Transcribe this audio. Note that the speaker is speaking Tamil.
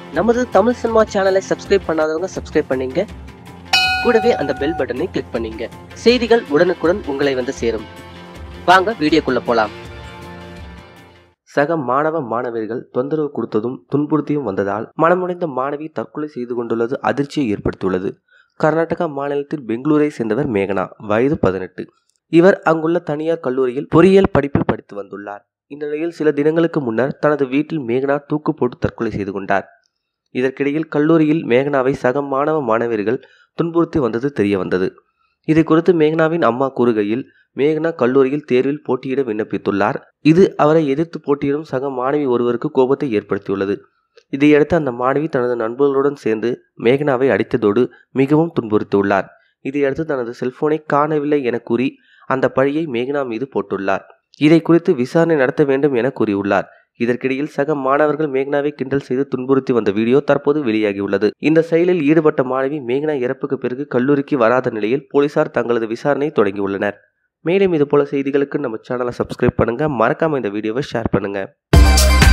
நமது தமிழ் சினிமா சேனலை சப்ஸ்கிரைப் பண்ணாதவங்க சப்ஸ்கிரைப் பண்ணீங்க கூடவே அந்த பெல் பட்டனை கிளிக் பண்ணீங்க செய்திகள் உடனுக்குடன் உங்களை வந்து சேரும் வாங்க வீடியோக்குள்ள போலாம் சக மாணவ மாணவியர்கள் தொந்தரவு கொடுத்ததும் துன்புறுத்தியும் வந்ததால் மனமுடைந்த மாணவி தற்கொலை செய்து கொண்டுள்ளது அதிர்ச்சியை ஏற்படுத்தியுள்ளது கர்நாடகா மாநிலத்தில் பெங்களூரை சேர்ந்தவர் மேகனா வயது பதினெட்டு இவர் அங்குள்ள தனியார் கல்லூரியில் பொறியியல் படிப்பு படித்து வந்துள்ளார் இந்த நிலையில் சில தினங்களுக்கு முன்னர் தனது வீட்டில் மேகனா தூக்கு போட்டு தற்கொலை செய்து கொண்டார் இதற்கிடையில் கல்லூரியில் மேகனாவை சக மாணவ மாணவியர்கள் துன்புறுத்தி வந்தது தெரிய வந்தது இதை குறித்து மேகனாவின் அம்மா கூறுகையில் மேகனா கல்லூரியில் தேர்வில் போட்டியிட விண்ணப்பித்துள்ளார் இது அவரை எதிர்த்து போட்டியிடும் சக மாணவி ஒருவருக்கு கோபத்தை ஏற்படுத்தியுள்ளது இதையடுத்து அந்த மாணவி தனது நண்பர்களுடன் சேர்ந்து மேகனாவை அடித்ததோடு மிகவும் துன்புறுத்தியுள்ளார் இதையடுத்து தனது செல்போனை காணவில்லை என கூறி அந்த பழியை மேகனா மீது போட்டுள்ளார் இதை குறித்து விசாரணை நடத்த வேண்டும் என கூறியுள்ளார் இதற்கிடையில் சக மாணவர்கள் மேக்னாவை கிண்டல் செய்து துன்புறுத்தி வந்த வீடியோ தற்போது வெளியாகியுள்ளது இந்த செயலில் ஈடுபட்ட மாணவி மேக்னா இறப்புக்கு பிறகு கல்லூரிக்கு வராத நிலையில் போலீசார் தங்களது விசாரணையை தொடங்கியுள்ளனர் மேலும் இது போல செய்திகளுக்கு நம்ம சேனலை சப்ஸ்கிரைப் பண்ணுங்க மறக்காம இந்த வீடியோவை ஷேர் பண்ணுங்க